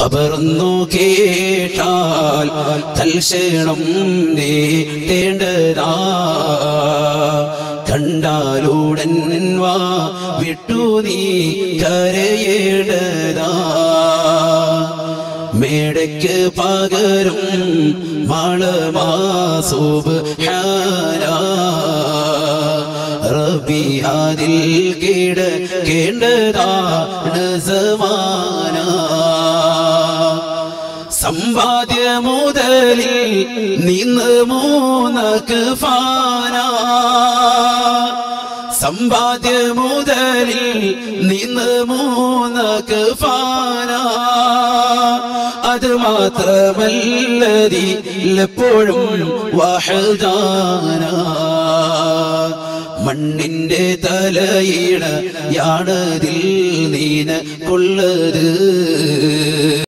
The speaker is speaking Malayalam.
ഖബറന്നു കേട്ടാൽ തൽക്ഷണം നേടേണ്ടതാ കണ്ടാലുടൻ വാ വിട്ടു നീ കരയേണ്ടതാ മേടയ്ക്ക് പകരും മളമാസൂബ് റബി അതിൽ കിടക്കേണ്ടതാണ് സമാന സമ്പാദ്യ മുതലിൽ നിന്ന് മൂന്നക്ക് ഫാന സമ്പാദ്യ മുതലിൽ നിന്ന് മൂന്നക്ക് ഫാന അത് മാത്രമല്ലതിലെപ്പോഴും വഹദാന മണ്ണിന്റെ തലയിട യാണതിൽ നീന കൊള്ളത്